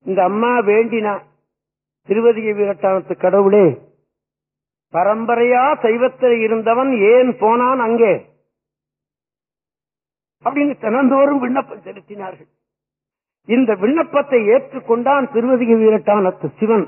இந்த அம்மா வேண்டினா திருவதிகை வீரட்டானத்து கடவுளே பரம்பரையா சைவத்தில் இருந்தவன் ஏன் போனான் அங்கே அப்படின்னு தினந்தோறும் விண்ணப்பம் செலுத்தினார்கள் இந்த விண்ணப்பத்தை ஏற்றுக்கொண்டான் திருவதிகை வீரட்டானத்து சிவன்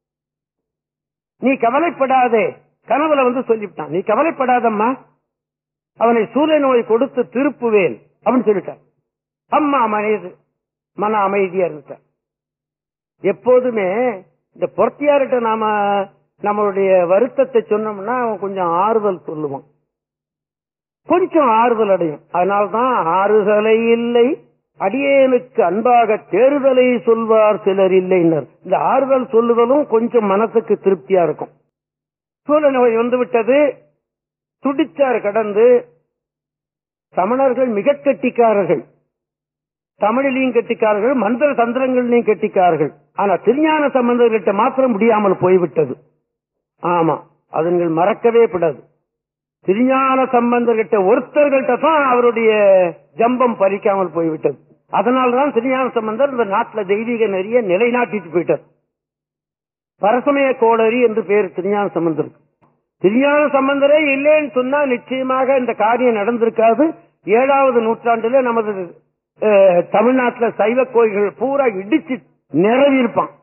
நீ கவலைப்படாதே கனவுல வந்து சொல்லிவிட்டான் நீ கவலைப்படாதம்மா அவனை சூரிய நோய் கொடுத்து திருப்புவேன் அப்படின்னு சொல்லிட்டான் அம்மா மனித மன அமைதியா இருந்துட்டான் எப்போதுமே இந்த பொறத்தியார்கிட்ட நாம நம்மளுடைய வருத்தத்தை சொன்னோம்னா அவன் கொஞ்சம் ஆறுதல் சொல்லுவான் கொஞ்சம் ஆறுதல் அடையும் அதனால்தான் ஆறுதலை இல்லை அடியேனுக்கு அன்பாக தேறுதலை சொல்வார் சிலர் இல்லைனர் இந்த ஆறுதல் சொல்லுதலும் கொஞ்சம் மனசுக்கு திருப்தியா இருக்கும் சூழ நோய் வந்து விட்டது துடிச்சார் கடந்து சமணர்கள் மிக கெட்டிக்காரர்கள் தமிழிலையும் கெட்டிக்காரர்கள் மந்திர தந்திரங்களிலையும் கெட்டிக்காரர்கள் ஆனா திருஞான சம்பந்தர்கிட்ட மாத்திரம் முடியாமல் போய்விட்டது ஆமா அது நீங்கள் மறக்கவே கூடாது திருஞான சம்பந்தர்கிட்ட ஒருத்தர்கிட்ட தான் அவருடைய ஜம்பம் பறிக்காமல் போய்விட்டது அதனால்தான் திருஞான சம்பந்தர் இந்த நாட்டில் தெய்வீக நெறிய நிலைநாட்டிட்டு போயிட்டார் பரசமய கோளரி என்று பேர் திருஞான சம்பந்தருக்கு திருஞான சம்பந்தரே இல்லைன்னு சொன்னா நிச்சயமாக இந்த காரியம் நடந்திருக்காது ஏழாவது நூற்றாண்டுல நமது அஹ், தமிழ்நாட்டுல சைவ கோயில்கள் பூரா இடிச்சு நிரவி இருப்பான்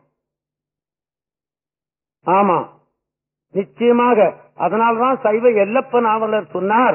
ஆமா நிச்சயமாக அதனால்தான் சைவ எல்லப்ப நாவலர் சொன்னார்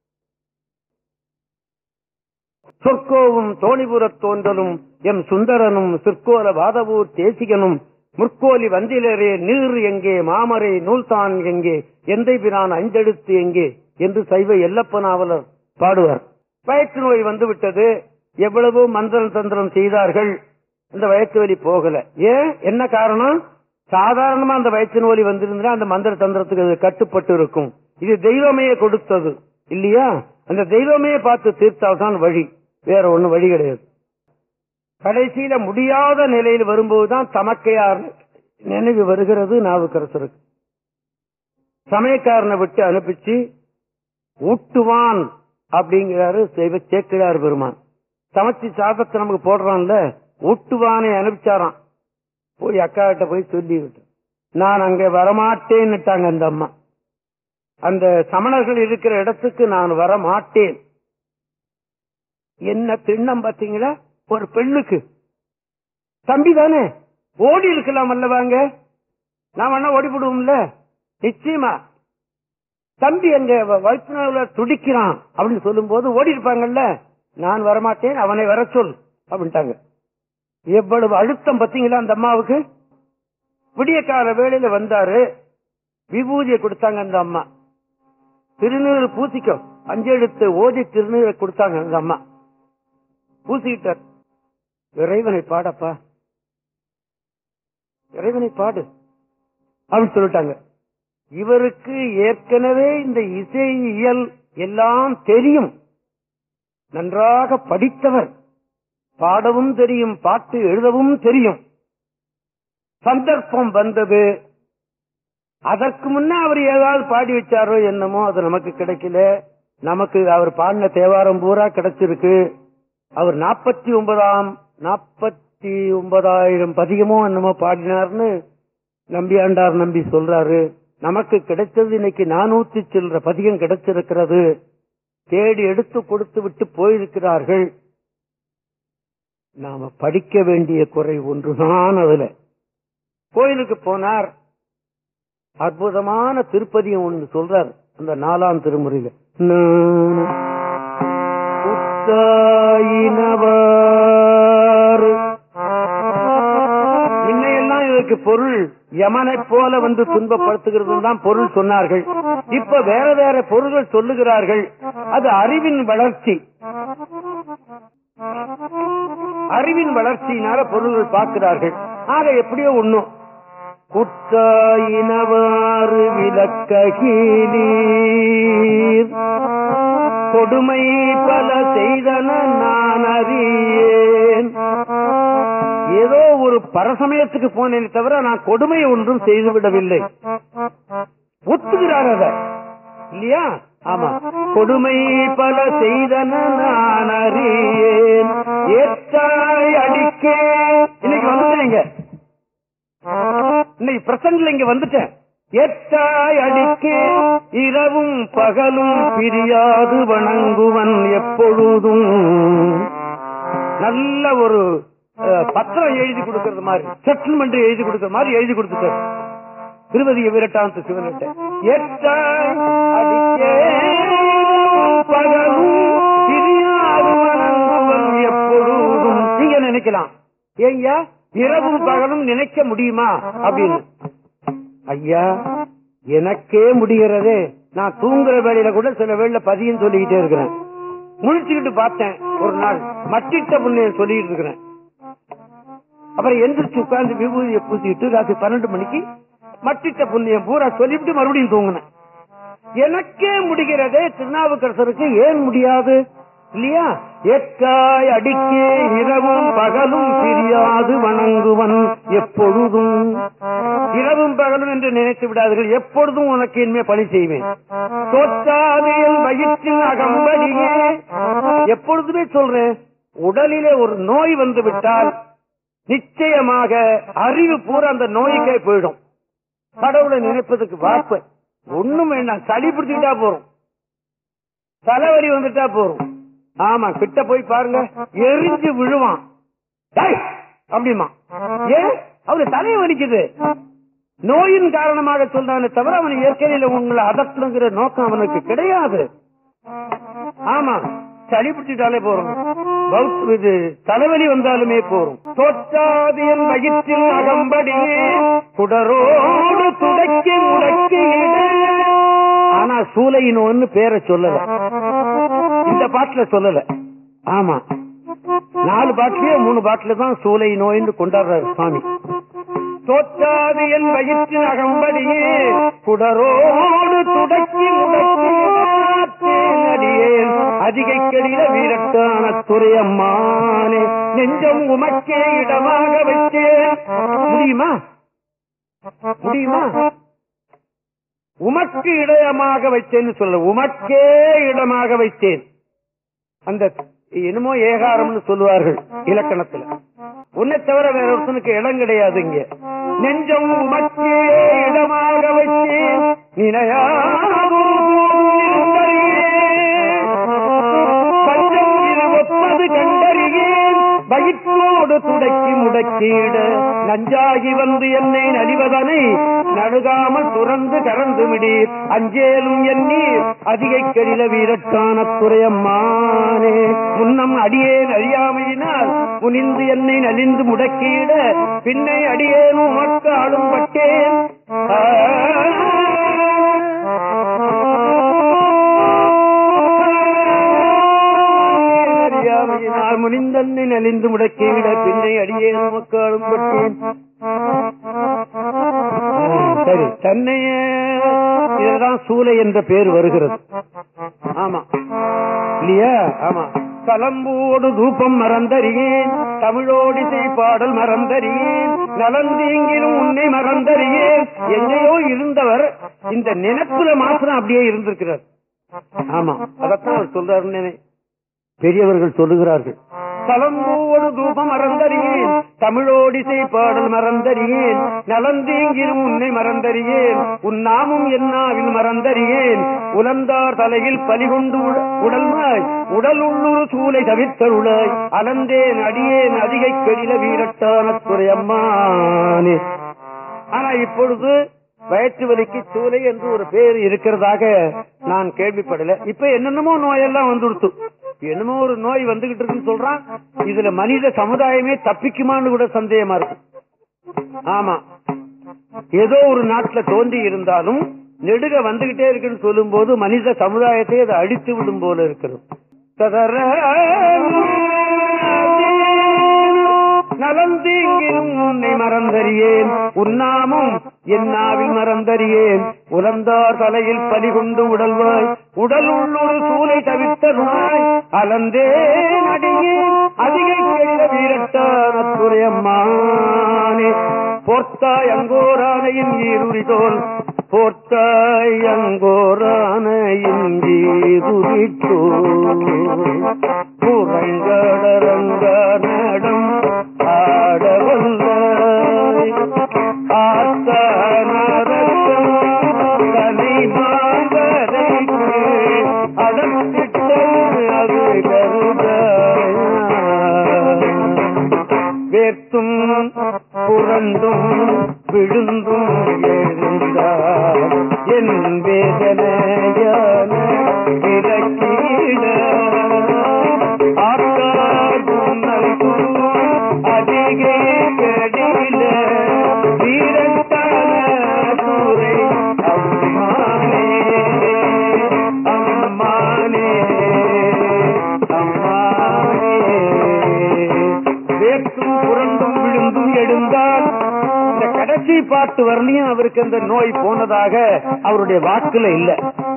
சொற்கோவும் தோணிபுரத் தோன்றலும் எம் சுந்தரனும் சிற்கோல வாதவூர் தேசிகனும் முற்கோலி வந்திலரே நீர் எங்கே மாமரை நூல்தான் எங்கே எந்தை பிரான் அஞ்செடுத்து எங்கே என்று சைவ எல்லப்ப நாவலர் பாடுவார் வயிற்று நோய் வந்து விட்டது எவ்வளவோ மந்திரம் தந்திரம் செய்தார்கள் இந்த வயிற்று வலி போகல ஏன் என்ன காரணம் சாதாரணமா அந்த வயிற்று நோய் வந்திருந்தா அந்த மந்திர தந்திரத்துக்கு அது கட்டுப்பட்டு இருக்கும் இது தெய்வமே கொடுத்தது இல்லையா அந்த தெய்வமே பார்த்து தீர்த்தால்தான் வழி வேற ஒண்ணும் வழி கிடையாது கடைசியில முடியாத நிலையில் வரும்போதுதான் தமக்கையார் நினைவு வருகிறது நாவுக்கரசருக்கு சமயக்காரனை விட்டு அனுப்பிச்சு ஊட்டுவான் அப்படிங்கிறாரு செய்வ சேக்கிழார் பெருமான் சமைச்சு சாதத்தை நமக்கு போடுறான்ல ஊட்டுவானை அனுப்பிச்சாராம் போய் அக்கா கிட்ட போய் சொல்லி விட்டு நான் அங்க வரமாட்டேன்னுட்டாங்க அந்த அம்மா அந்த சமணர்கள் இருக்கிற இடத்துக்கு நான் வரமாட்டேன் என்ன திண்ணம் பாத்தீங்களா ஒரு பெண்ணுக்கு தம்பி தானே ஓடி இருக்கலாம் அல்லவாங்க நான் வேணா ஓடி விடுவோம்ல நிச்சயமா தம்பி அங்க வயிற்றுல துடிக்கிறான் அப்படின்னு சொல்லும் போது ஓடி இருப்பாங்கல்ல நான் வரமாட்டேன் அவனை வர சொல் அப்படின்ட்டாங்க எவ்வளவு அழுத்தம் பாத்தீங்களா அந்த அம்மாவுக்கு விடிய கால வேளையில வந்தாரு விபூதியை கொடுத்தாங்க அந்த அம்மா திருநீர் பூசிக்கோ அஞ்செழுத்து ஓதி திருநீரை கொடுத்தாங்க அந்த அம்மா பூசிக்கிட்டார் இறைவனை பாடப்பா இறைவனை பாடு அப்படின்னு சொல்லிட்டாங்க இவருக்கு ஏற்கனவே இந்த இசையியல் எல்லாம் தெரியும் நன்றாக படித்தவர் பாடவும் தெரியும் பாட்டு எழுதவும் தெரியும் சந்தர்ப்பம் வந்தது அதற்கு முன்ன அவர் ஏதாவது பாடி வச்சாரோ என்னமோ அது நமக்கு கிடைக்கல நமக்கு அவர் பாடின தேவாரம் பூரா கிடைச்சிருக்கு அவர் நாற்பத்தி ஒன்பதாம் நாற்பத்தி ஒன்பதாயிரம் பதிகமோ என்னமோ பாடினார்னு நம்பியாண்டார் நம்பி சொல்றாரு நமக்கு கிடைச்சது இன்னைக்கு நானூத்தி சில்லற பதிகம் கிடைச்சிருக்கிறது தேடி எடுத்து கொடுத்து விட்டு போயிருக்கிறார்கள் நாம படிக்க வேண்டிய குறை ஒன்றுதான் அதுல கோயிலுக்கு போனார் அற்புதமான திருப்பதியம் ஒன்று சொல்றார் அந்த நாலாம் திருமுறையில உத்தாயினவாறு இன்னையெல்லாம் இதற்கு பொருள் யமனை போல வந்து துன்பப்படுத்துகிறது தான் பொருள் சொன்னார்கள் இப்ப வேற வேற பொருள்கள் சொல்லுகிறார்கள் அது அறிவின் வளர்ச்சி அறிவின் வளர்ச்சியினால பொருள்கள் பார்க்கிறார்கள் ஆக எப்படியோ ஒண்ணும் குற்றாயினவாறு விளக்ககீரீர் கொடுமை பல செய்தன நான் அறியேன் ஏதோ ஒரு பரசமயத்துக்கு போனேனே தவிர நான் கொடுமை ஒன்றும் செய்து விடவில்லை ஒத்துகிறார் அத இல்லையா ஆமா கொடுமை பல செய்தன நான் அறியேன் ஏற்றாய் அடிக்கே இன்னைக்கு வந்து நீங்க இன்னைக்கு பிரசன்ட்ல இங்க வந்துட்டேன் எட்டாய் அடிக்கு இரவும் பகலும் பிரியாது வணங்குவன் எப்பொழுதும் நல்ல ஒரு அஹ், பத்திரம் எழுதி கொடுக்கறது மாதிரி செட்டில்மெண்ட் எழுதி கொடுக்கற மாதிரி எழுதி கொடுத்துட்டார் திருவதிய விரட்டாந்த சிவன்கிட்ட எட்டாய் அடிக்கே பகலும் பிரியாது வணங்குவன் எப்பொழுதும் நீங்க நினைக்கலாம் ஏங்க இரவும் பகலும் நினைக்க முடியுமா அப்படின்னு ஐயா எனக்கே முடிகிறதே நான் தூங்குற வேலையில கூட சில வேளையில பதியும் சொல்லிக்கிட்டே இருக்கிறேன் முழிச்சுக்கிட்டு பார்த்தேன் ஒரு நாள் மட்டிட்ட புண்ணியம் சொல்லிட்டு இருக்கிறேன் அப்புறம் எந்திரிச்சு உட்கார்ந்து விபூதியை பூசிட்டு ராத்திரி பன்னெண்டு மணிக்கு மட்டிட்ட புண்ணியம் பூரா சொல்லிவிட்டு மறுபடியும் தூங்கினேன் எனக்கே முடிகிறதே திருநாவுக்கரசருக்கு ஏன் முடியாது இல்லையா எக்காய் அடிக்கே இரவும் பகலும் பிரியாது வணங்குவன் எப்பொழுதும் இரவும் பகலும் என்று நினைத்து விடாதீர்கள் எப்பொழுதும் உனக்கு இனிமே பணி செய்வேன் தோற்றாது என் வயிற்றின் அகம்படியே எப்பொழுதுமே சொல்றேன் உடலிலே ஒரு நோய் வந்து விட்டால் நிச்சயமாக அறிவு பூரா அந்த நோய்க்கே போயிடும் கடவுளை நினைப்பதற்கு வாய்ப்பு ஒண்ணும் வேண்டாம் சளி பிடிச்சுக்கிட்டா போறோம் தலைவலி வந்துட்டா போறோம் ஆமா கிட்ட போய் பாருங்க எரிஞ்சு விழுவான் டேய், அப்படிமா ஏன் அவனுக்கு தலையை வலிக்குது நோயின் காரணமாக சொல்றானே தவிர அவன் இயற்கையில உங்களை அதட்டணுங்கிற நோக்கம் அவனுக்கு கிடையாது ஆமா சளி பிடிச்சிட்டாலே போறோம் பௌத்த- இது தலைவலி வந்தாலுமே போறோம் தோற்றாது என் வயிற்றில் அகம்படியே குடரோடு துடக்கி முடக்கி ஆனா சூலையின் ஒன்னு பேரை சொல்லல இந்த பாட்டுல சொல்லல ஆமா நாலு பாட்டிலேயே மூணு பாட்டுல தான் சூலை நோயின்னு கொண்டாடுறாரு சுவாமி தோற்றாது என் வயிற்றின் அகம்படியே குடரோடு துடக்கி முடக்கி அடியேன் அதிகை கடில வீரட்டான துறையம்மானே நெஞ்சம் உமக்கே இடமாக வைத்தேன் முடியுமா முடியுமா உமக்கு இடமாக வைத்தேன்னு சொல்ல உமக்கே இடமாக வைத்தேன் அந்த என்னமோ ஏகாரம்னு சொல்லுவார்கள் இலக்கணத்துல உன்னை தவிர வேற ஒருத்தனுக்கு இடம் கிடையாது இங்க நெஞ்சம் உமக்கே இடமாக வைத்தேன் நினையாதோ பஞ்சம் இது ஒப்பது கண்டறியேன் வயிற்றோடு துடக்கி முடக்கிட நஞ்சாகி வந்து என்னை நலிவதனை நடுகாமல் துறந்து கறந்து விடீர் அஞ்சேலும் எண்ணீர் அதிகை கடில வீரட்டான துறையம்மானே முன்னம் அடியேன் அறியாமையினால் முனிந்து என்னை நலிந்து முடக்கிட பின்னை அடியேனும் உமக்கு ஆளும் பட்டேன் அறியாமையினால் முனிந்தன்னை நலிந்து முடக்கிவிட பின்னை அடியே நமக்கு அழும்பட்டேன் சரி தன்னையே இதுதான் சூலை என்ற பேர் வருகிறது ஆமா இல்லையா ஆமா கலம்போடு தூபம் மறந்தறியேன் தமிழோடிசை பாடல் மறந்தறியேன் நலந்தீங்கிலும் உன்னை மறந்தறியேன் எங்கேயோ இருந்தவர் இந்த நினைப்புல மாத்திரம் அப்படியே இருந்திருக்கிறார் ஆமா அதத்தான் அவர் சொல்றாருன்னு பெரியவர்கள் சொல்லுகிறார்கள் கலம்போடு தூபம் மறந்தறியேன் தமிழோடிசை பாடல் மறந்தறியேன் நலந்தீங்கிலும் உன்னை மறந்தறியேன் உன் நாமும் என்னாவில் மறந்தறியேன் உலந்தார் தலையில் பலிகொண்டு உட- உடல்வாய் உடல் உள்ளுரு சூலை தவிர்த்தருளாய் அலந்தேன் அடியேன் அதிகை கெடில வீரட்டான துறையம்மானே ஆனா இப்பொழுது வயிற்று வலிக்கு சூலை என்று ஒரு பேர் இருக்கிறதாக நான் கேள்விப்படல இப்ப என்னென்னமோ நோயெல்லாம் வந்துடுத்து என்னமோ ஒரு நோய் வந்துகிட்டு இருக்குன்னு சொல்றான் இதுல மனித சமுதாயமே தப்பிக்குமான்னு கூட சந்தேகமா இருக்கு ஆமா ஏதோ ஒரு நாட்டுல தோன்றி இருந்தாலும் நெடுக வந்துகிட்டே இருக்குன்னு சொல்லும் போது மனித சமுதாயத்தை அதை அழித்து விடும் போல இருக்கிறது ததர நலந்தீங்கிலும் உன்னை மறந்தறியேன் உன்னாமும் என்னாவில் மறந்தறியேன் உலந்தார் தலையில் பலிகொண்டு உடல்வாய் உடல் உள்ளொரு சூலை தவிர்த்தருவாய் அலந்தேன் அடியேன் அதிகை கேட்ட வீரட்டான துறையம்மானே போர்த்தாய் அங்கோரானையின் ஈருரிதோல் போர்த்தாய் அங்கோரானையின் ஈருரித்தோல் புறங்கடரங்க நடம் ஆடவல்ல வேர்த்தும் புரண்டும் விழுந்தும் எழுந்தார் என் வேதனையான விலக்கீட ஆக்கார் உன்னல்கும் அதிக கடில வீரத்தான சூரை அம்மானே அம்மானே அம்மானே வேர்த்தும் புரண்டும் விழுந்தும் எழுந்தால் இந்த கடைசி பாட்டு வரலையும் அவருக்கு அந்த நோய் போனதாக அவருடைய வாக்குல இல்ல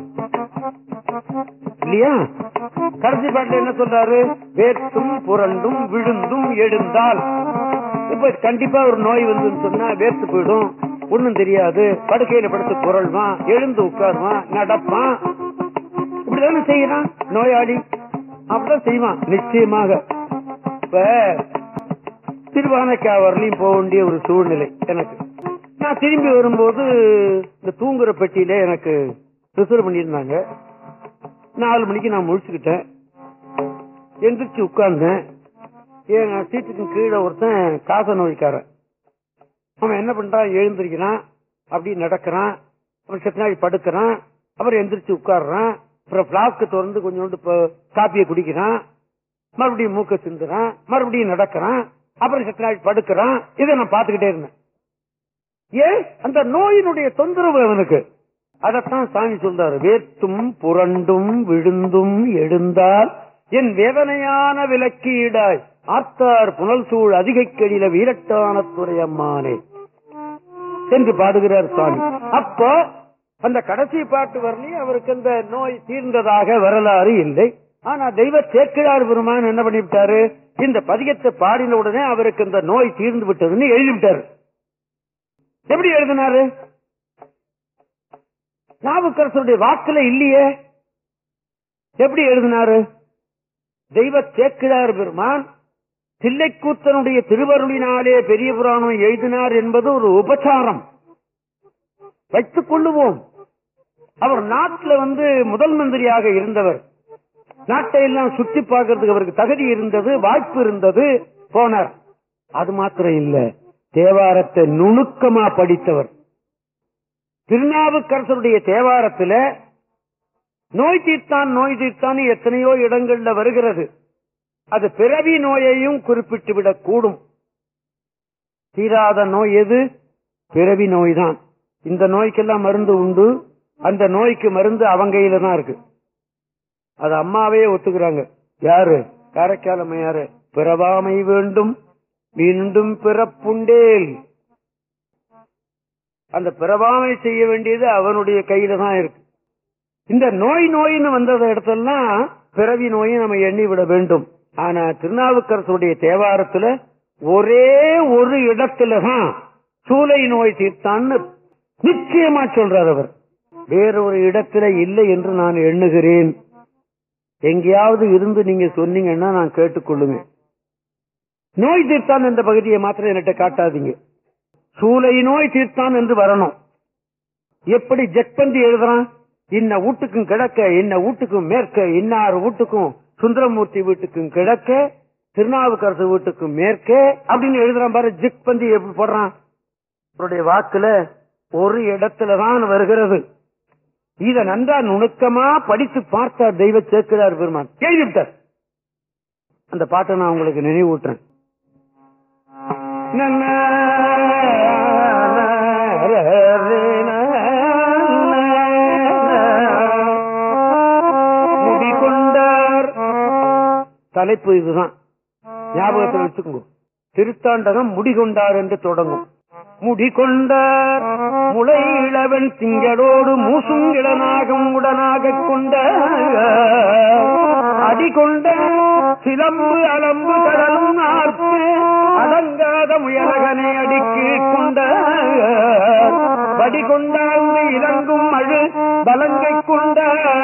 இல்லையா கடைசி பாட்டுல என்ன சொல்றாரு வேர்த்தும் புரண்டும் விழுந்தும் எழுந்தால் இப்ப கண்டிப்பா ஒரு நோய் வந்துன்னு சொன்னா வேர்த்து போயிடும் ஒண்ணும் தெரியாது படுக்கையில படுத்து புரள்வான் எழுந்து உட்காருவான் நடப்பான் இப்படிதானே செய்யறான் நோயாளி அப்படிதான் செய்வான் நிச்சயமாக இப்ப திருவானைக்கா வரலையும் போக வேண்டிய ஒரு சூழ்நிலை எனக்கு நான் திரும்பி வரும்போது இந்த தூங்குற பெட்டியில எனக்கு ரிசர்வ் பண்ணியிருந்தாங்க நாலு மணிக்கு நான் முழிச்சுக்கிட்டேன் எந்திரிச்சு உட்கார்ந்தேன் என் சீட்டுக்கு கீழே ஒருத்தன் காச நோய்க்காரன் அவன் என்ன பண்றான் எழுந்திருக்கிறான் அப்படி நடக்கிறான் அப்புறம் செத்த நாள் படுக்கிறான் அப்புறம் எந்திரிச்சு உட்கார்றான் அப்புறம் பிளாஸ்க் திறந்து கொஞ்சோண்டு ப- காப்பியை குடிக்கிறான் மறுபடியும் மூக்க சிந்துறான் மறுபடியும் நடக்கிறான் அப்புறம் செத்த நாள் படுக்கிறான் இதை நான் பார்த்துக்கிட்டே இருந்தேன் ஏன் அந்த நோயினுடைய தொந்தரவு அவனுக்கு அதத்தான் சாமி சொல்றாரு வேர்த்தும் புரண்டும் விழுந்தும் எழுந்தால் என் வேதனையான விலக்கீடாய் ஆர்த்தார் புனல் சூழ் அதிகைக்கடில வீரட்டான துறையம்மானே என்று பாடுகிறார் சுவாமி அப்போ அந்த கடைசி பாட்டு வரலையும் அவருக்கு அந்த நோய் தீர்ந்ததாக வரலாறு இல்லை ஆனா தெய்வ சேக்கிழார் பெருமான் என்ன பண்ணிவிட்டாரு இந்த பதிகத்தை பாடின உடனே அவருக்கு இந்த நோய் தீர்ந்து விட்டதுன்னு எழுதிவிட்டாரு எப்படி எழுதினாரு நாவுக்கரசருடைய வாக்குல இல்லையே எப்படி எழுதினாரு தெய்வ சேக்கிழார் பெருமான் தில்லைக்கூத்தனுடைய திருவருளினாலே பெரிய புராணம் எழுதினார் என்பது ஒரு உபச்சாரம் வைத்துக் கொள்ளுவோம் அவர் நாட்டில் வந்து முதல் மந்திரியாக இருந்தவர் நாட்டை எல்லாம் சுற்றி பார்க்கறதுக்கு அவருக்கு தகுதி இருந்தது வாய்ப்பு இருந்தது போனார் அது மாத்திரம் இல்ல தேவாரத்தை நுணுக்கமா படித்தவர் திருநாவுக்கரசருடைய தேவாரத்துல நோய் தீர்த்தான் நோய் தீர்த்தான் எத்தனையோ இடங்கள்ல வருகிறது அது பிறவி நோயையும் குறிப்பிட்டு விடக் கூடும் தீராத நோய் எது பிறவி நோய்தான் இந்த நோய்க்கெல்லாம் மருந்து உண்டு அந்த நோய்க்கு மருந்து அவங்க கையில தான் இருக்கு அது அம்மாவே ஒத்துக்கிறாங்க யாரு காரைக்கால் அம்மையாரு பிறவாமை வேண்டும் மீண்டும் பிறப்புண்டேல் அந்த பிறவாமை செய்ய வேண்டியது அவனுடைய கையில தான் இருக்கு இந்த நோய் நோயின்னு வந்த இடத்தெல்லாம் பிறவி நோயை நம்ம எண்ணி விட வேண்டும் ஆனா திருநாவுக்கரசுடைய தேவாரத்துல ஒரே ஒரு இடத்துல தான் சூளை நோய் தீர்த்தான்னு நிச்சயமா சொல்றார் அவர் வேறொரு இடத்துல இல்லை என்று நான் எண்ணுகிறேன் எங்கேயாவது இருந்து நீங்க சொன்னீங்கன்னா நான் கேட்டுக்கொள்ளுங்க நோய் தீர்த்தான் என்ற பகுதியை மாத்திரம் என்கிட்ட காட்டாதீங்க சூளை நோய் தீர்த்தான் என்று வரணும் எப்படி ஜெக்பந்தி எழுதுறான் இன்ன வீட்டுக்கும் கிழக்க இன்ன வீட்டுக்கும் மேற்க இன்னார் வீட்டுக்கும் சுந்தரமூர்த்தி வீட்டுக்கும் கிழக்க திருநாவுக்கரசு வீட்டுக்கும் மேற்கே அப்படின்னு எழுதுறான் பாரு ஜிக்பந்தி எப்படி போடுறான் அவருடைய வாக்குல ஒரு இடத்துலதான் வருகிறது இத நன்றா நுணுக்கமா படித்து பார்த்தார் தெய்வ சேர்க்கிறார் பெருமான் எழுதிவிட்டார் அந்த பாட்டை நான் உங்களுக்கு நினைவூட்டுறேன் முடிகொண்டார் தலைப்பு இதுதான் ஞாபகத்தில் வச்சுக்கோங்க திருத்தாண்டகம் முடிகொண்டார் என்று தொடங்கும் முடிகொண்டார் முளை இளவன் திங்களோடு மூசுங்கிழனாகம் உடனாக கொண்ட அடிகொண்ட சிலம்பு அலம்பு கடலும் ஆர்ப்பு அடங்காத முயலகனை அடிக்கு கொண்ட வடிகொண்டாந்து இறங்கும் அழு பலங்கை கொண்ட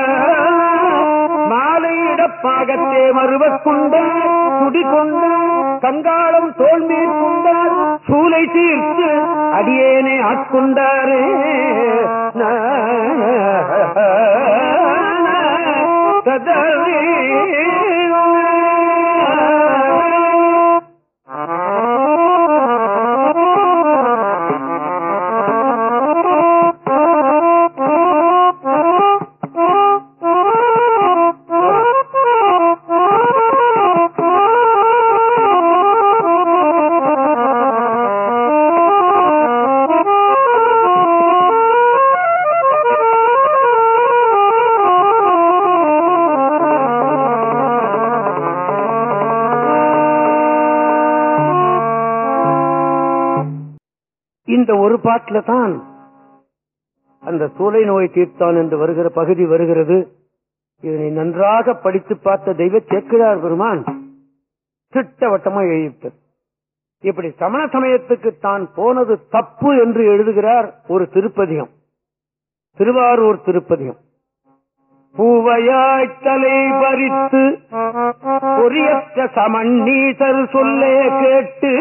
மாலை இடப்பாகத்தே மறுவக் கொண்டார் குடிகொண்டார் கங்காளம் தோல் மேற்கொண்டார் சூலை தீர்த்து அடியேனே ஆட்கொண்டாரே இந்த ஒரு பாட்டில தான் அந்த சூளை நோய் தீர்த்தான் என்று வருகிற பகுதி வருகிறது இதனை நன்றாக படித்து பார்த்த தெய்வ சேக்கிழார் பெருமான் திட்டவட்டமா எழுதிவிட்டது இப்படி சமண சமயத்துக்கு தான் போனது தப்பு என்று எழுதுகிறார் ஒரு திருப்பதிகம் திருவாரூர் திருப்பதிகம் பூவையாய் தலை பறித்து பொரியற்ற சமண்ணீசர் சொல்லே கேட்டு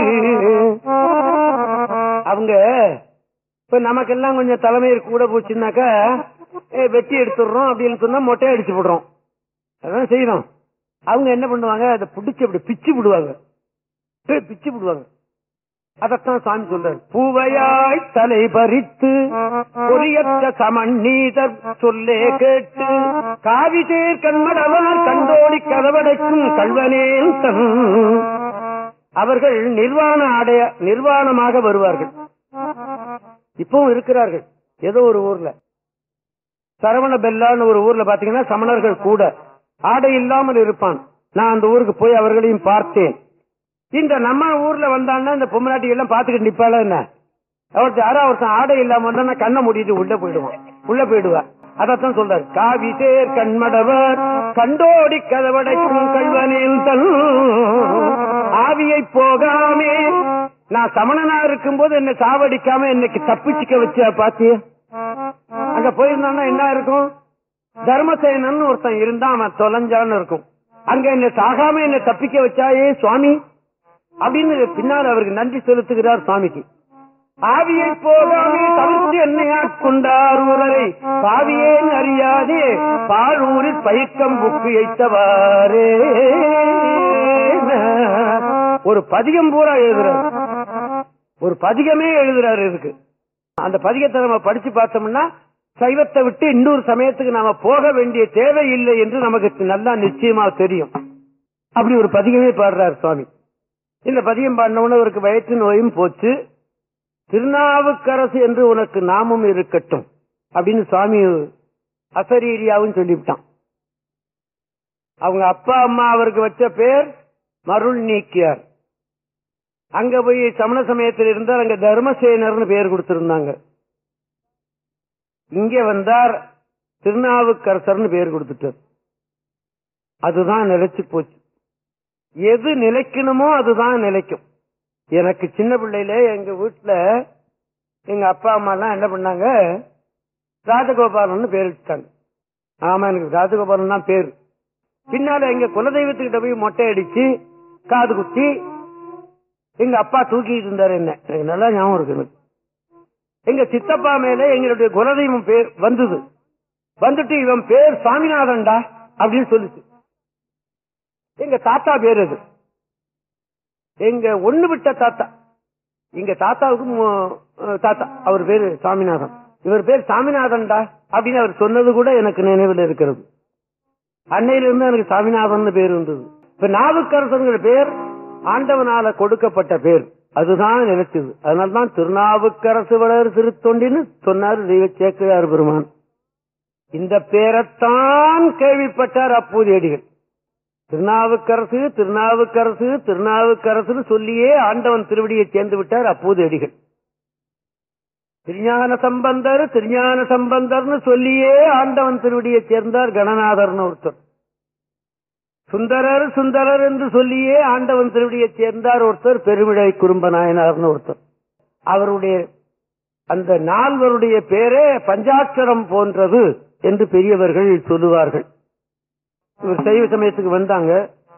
அவங்க இப்ப நமக்கெல்லாம் கொஞ்சம் தலைமையில் கூட போச்சுன்னாக்கா ஏ, வெட்டி எடுத்துடுறோம் அப்படின்னு சொன்னா மொட்டை அடிச்சு விடுறோம் அதான் செய்யறோம் அவங்க என்ன பண்ணுவாங்க அதை பிடிச்சு அப்படி பிச்சு விடுவாங்க ஏ, பிச்சு விடுவாங்க அதத்தான் சாமி சொல்றாரு பூவையாய் தலை பறித்து பொறியற்ற சமண்ணீதர் சொல்லே கேட்டு காவிதேர் கண்மடவார் கண்டோடி கதவடைக்கும் கல்வனேன் தன் அவர்கள் நிர்வாண அடைய நிர்வாணமாக வருவார்கள் இப்பவும் இருக்கிறார்கள் ஏதோ ஒரு ஊர்ல சரவண பெல்லான்னு ஒரு ஊர்ல பாத்தீங்கன்னா சமணர்கள் கூட ஆடை இல்லாமல் இருப்பான் நான் அந்த ஊருக்கு போய் அவர்களையும் பார்த்தேன் இந்த நம்ம ஊர்ல வந்தான்னா இந்த பொம்மநாட்டி எல்லாம் பாத்துக்கிட்டு நிப்பாள என்ன அவர்த்த யாரோ ஒருத்தன் ஆடை இல்லாம வந்தா கண்ணை மூடிட்டு உள்ள போயிடுவான் உள்ள போயிடுவா அதத்தான் சொல்றாரு காவி தேர் கண்மடவர் கண்டோடி கதவடைக்கும் கல்வனேன் தன் ஆவியை போகாமே நான் சமணனா இருக்கும்போது என்ன சாவடிக்காம இன்னைக்கு தப்பிச்சுக்க வச்ச பாத்திய அங்க போயிருந்தான்னா என்ன இருக்கும் தர்மசேனன் ஒருத்தன் இருந்தா அவன் தொலைஞ்சான்னு இருக்கும் அங்க என்ன சாகாம என்ன தப்பிக்க வச்சாயே சுவாமி அப்படின்னு பின்னால் அவருக்கு நன்றி செலுத்துகிறார் சுவாமிக்கு ஆவியை போகாமே தவிர்த்து என்னை ஆட்கொண்டார் ஊரரை பாவியேன் அறியாதே பாழூரில் பயிக்கம் புக்கு வைத்தவாறே ஒரு பதிகம் பூரா எழுதுறாரு ஒரு பதிகமே எழுதுறாரு இதுக்கு அந்த பதிகத்தை நம்ம படிச்சு பார்த்தோம்னா சைவத்தை விட்டு இன்னொரு சமயத்துக்கு நாம போக வேண்டிய தேவை இல்லை என்று நமக்கு நல்லா நிச்சயமா தெரியும் அப்படி ஒரு பதிகமே பாடுறார் சுவாமி இந்த பதிகம் பாடினவன அவருக்கு வயிற்று நோயும் போச்சு திருநாவுக்கரசு என்று உனக்கு நாமம் இருக்கட்டும் அப்படின்னு சுவாமி அசரீரியாவும் சொல்லிவிட்டான் அவங்க அப்பா அம்மா அவருக்கு வச்ச பேர் மருள் நீக்கியார் அங்க போய் சமண சமயத்தில் இருந்தார் அங்க தர்மசேனர்னு பேர் கொடுத்திருந்தாங்க இங்க வந்தார் திருநாவுக்கரசர்னு பேர் கொடுத்துட்டார் அதுதான் நிலைச்சு போச்சு எது நிலைக்கணுமோ அதுதான் நிலைக்கும் எனக்கு சின்ன பிள்ளையில எங்க வீட்டுல எங்க அப்பா அம்மா எல்லாம் என்ன பண்ணாங்க ராஜகோபாலன் பேர் வச்சுட்டாங்க ஆமா எனக்கு ராஜகோபாலன் தான் பேரு பின்னால எங்க குலதெய்வத்துக்கிட்ட போய் மொட்டை அடிச்சு காது குத்தி எங்க அப்பா தூக்கிட்டு இருந்தாரு என்ன எனக்கு நல்லா ஞாபகம் இருக்கு எனக்கு. எங்க சித்தப்பா மேல எங்களுடைய குலதெய்வம் பேர் வந்தது வந்துட்டு இவன் பேர் சாமிநாதன்டா அப்படின்னு சொல்லுச்சு எங்க தாத்தா பேர் அது எங்க ஒண்ணு விட்ட தாத்தா எங்க தாத்தாவுக்கு மு- அஹ் தாத்தா அவர் பேரு சாமிநாதன் இவர் பேர் சாமிநாதன்டா அப்படின்னு அவர் சொன்னது கூட எனக்கு நினைவில் இருக்கிறது அன்னையில இருந்து எனக்கு சாமிநாதன் பேர் இருந்தது இப்ப நாவுக்கரசங்கிற பேர் ஆண்டவனால கொடுக்கப்பட்ட பேர் அதுதான் நினைச்சது அதனால்தான் திருநாவுக்கரசு வளர் திருத்தொண்டின்னு சொன்னார் தெய்வ சேக்கிழார் பெருமான் இந்த பேரைத்தான் கேள்விப்பட்டார் அப்பூதியடிகள் திருநாவுக்கரசு திருநாவுக்கரசு திருநாவுக்கரசுன்னு சொல்லியே ஆண்டவன் திருவடியை சேர்ந்து விட்டார் அப்போது அடிகள் திருஞான சம்பந்தர் திருஞான சம்பந்தர்னு சொல்லியே ஆண்டவன் திருவடியை சேர்ந்தார் கணநாதர்னு ஒருத்தர் சுந்தரர் சுந்தரர் என்று சொல்லியே ஆண்டவன் திருவடியை சேர்ந்தார் ஒருத்தர் பெருமிழை குறும்ப நாயனார்னு ஒருத்தர் அவருடைய அந்த நால்வருடைய பேரே பஞ்சாட்சரம் போன்றது என்று பெரியவர்கள் சொல்லுவார்கள் இவர் சைவ சமயத்துக்கு வந்தாங்க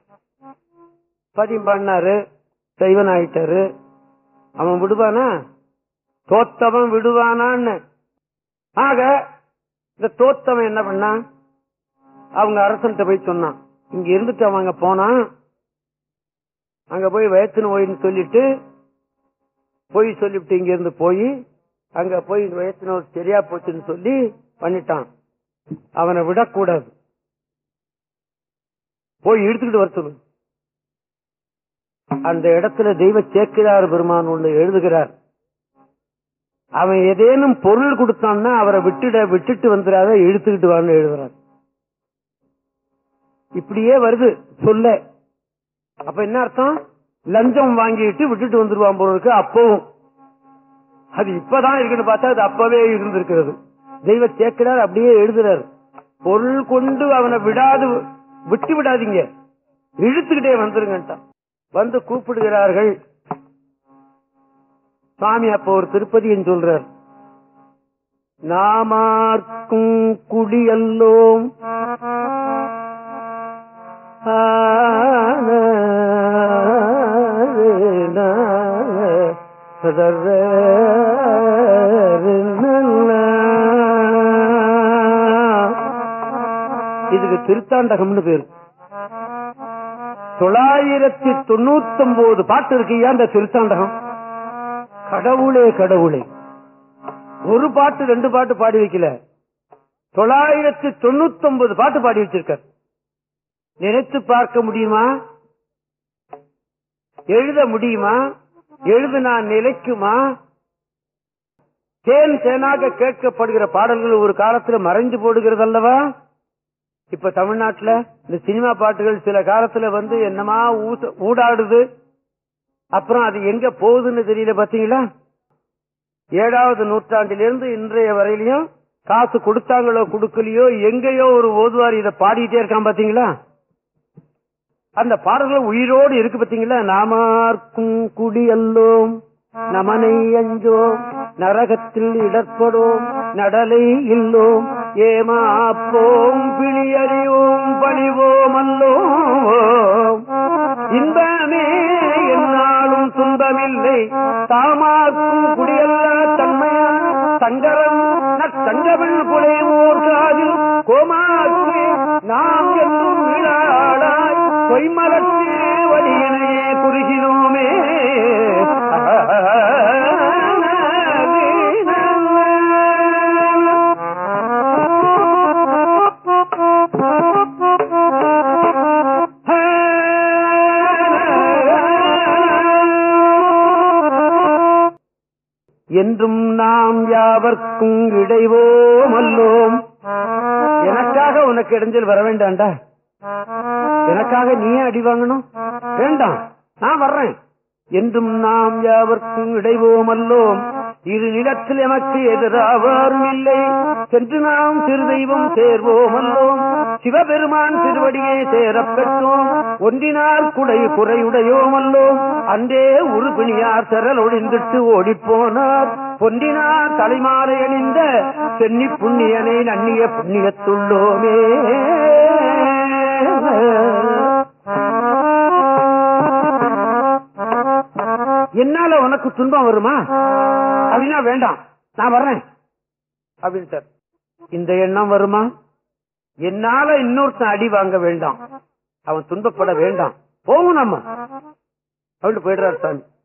பதியம் பண்ணாரு சைவன் ஆயிட்டாரு அவன் விடுவானா தோத்தவன் விடுவானான்னு ஆக இந்த தோத்தவன் என்ன பண்ணான் அவங்க அரசன்ட்ட போய் சொன்னான் இங்க இருந்துட்டு அவன் அங்க போனான் அங்க போய் வயத்து நோயின்னு சொல்லிட்டு போய் சொல்லிவிட்டு இங்க இருந்து போய் அங்க போய் வயத்து நோய் சரியா போச்சுன்னு சொல்லி பண்ணிட்டான் அவனை விடக்கூடாது போய் இழுத்துக்கிட்டு வர சொல்லு அந்த இடத்துல தெய்வ சேக்கிரார் பெருமான் ஒன்று எழுதுகிறார் அவன் ஏதேனும் பொருள் கொடுத்தான்னா அவரை விட்டுட விட்டுட்டு வந்துடாத இழுத்துக்கிட்டு வான்னு எழுதுறார் இப்படியே வருது சொல்ல அப்ப என்ன அர்த்தம் லஞ்சம் வாங்கிட்டு விட்டுட்டு வந்துருவான் பொருளுக்கு அப்பவும் அது இப்பதான் இருக்குன்னு பார்த்தா அது அப்பவே இருந்திருக்கிறது தெய்வ சேக்கிடார் அப்படியே எழுதுறாரு பொருள் கொண்டு அவனை விடாது விட்டு விடாதீங்க இழுத்துக்கிட்டே வந்துருங்கட்டான் வந்து கூப்பிடுகிறார்கள் சுவாமி அப்ப ஒரு திருப்பதின்னு சொல்றார் நாமார்க்கும் குடியல்லோம் இதுக்கு திருத்தாண்டகம்னு பேரு தொள்ளாயிரத்தி தொண்ணூத்தி ஒன்பது பாட்டு இருக்கியா அந்த திருத்தாண்டகம் கடவுளே கடவுளே ஒரு பாட்டு ரெண்டு பாட்டு பாடி வைக்கல தொள்ளாயிரத்தி தொண்ணூத்தி ஒன்பது பாட்டு பாடி வச்சிருக்கார் நினைத்து பார்க்க முடியுமா எழுத முடியுமா எழுதுனா நிலைக்குமா தேன் தேனாக கேட்கப்படுகிற பாடல்கள் ஒரு காலத்துல மறைஞ்சு போடுகிறது அல்லவா இப்ப தமிழ்நாட்டுல இந்த சினிமா பாட்டுகள் சில காலத்துல வந்து என்னமா ஊச- ஊடாடுது அப்புறம் அது எங்க போகுதுன்னு தெரியல பாத்தீங்களா ஏழாவது நூற்றாண்டிலிருந்து இன்றைய வரையிலையும் காசு கொடுத்தாங்களோ கொடுக்கலையோ எங்கேயோ ஒரு ஓதுவார் இதை பாடிட்டே இருக்கான் பாத்தீங்களா அந்த பாடல்கள் உயிரோடு இருக்கு பாத்தீங்களா நாமார்க்கும் குடி அல்லோம் நமனை அஞ்சோம் நரகத்தில் இடர்படோம் நடலை இல்லோம் ஏமாப்போம் பிணியறியோம் பணிவோம் அல்லோம் இன்பமே என்னாலும் துன்பமில்லை தாமாக்கும் குடியல்ல தன்மையா சங்கரம் நற்சங்கவன் புலையோர் காதில் கோமாக்கு நாம் என்றும் விழாடாய் பொய்மலத்தே வழியினையே குறுகினோமே என்றும் நாம் யாவர்க்கும் இடைவோம் அல்லோம் எனக்காக உனக்கு இடைஞ்சல் வர வேண்டாம்டா எனக்காக நீயே அடி வாங்கணும் வேண்டாம் நான் வர்றேன் என்றும் நாம் யாவர்க்கும் இடைவோம் அல்லோம் இரு நிலத்தில் எமக்கு எதிராவாரும் இல்லை சென்று நாம் சிறு தெய்வம் சேர்வோம் அல்லோம் சிவபெருமான் திருவடியே சேரப் பெற்றோம் ஒன்றினார் குடை குறையுடையோம் அல்லோம் அன்றே உருபிணியார் செரல் ஒழிந்திட்டு ஓடிப்போனார் பொன்றினார் தலைமாலை அணிந்த சென்னி புண்ணியனை நன்னிய புண்ணியத்துள்ளோமே என்னால உனக்கு துன்பம் வருமா அப்படின்னா வேண்டாம் நான் வர்றேன் அப்படின்ட்டார் இந்த எண்ணம் வருமா என்னால இன்னொருத்தன் அடி வாங்க வேண்டாம் அவன் துன்பப்பட வேண்டாம் போகும் நம்ம அப்படின்னு போயிடுறாரு சாமி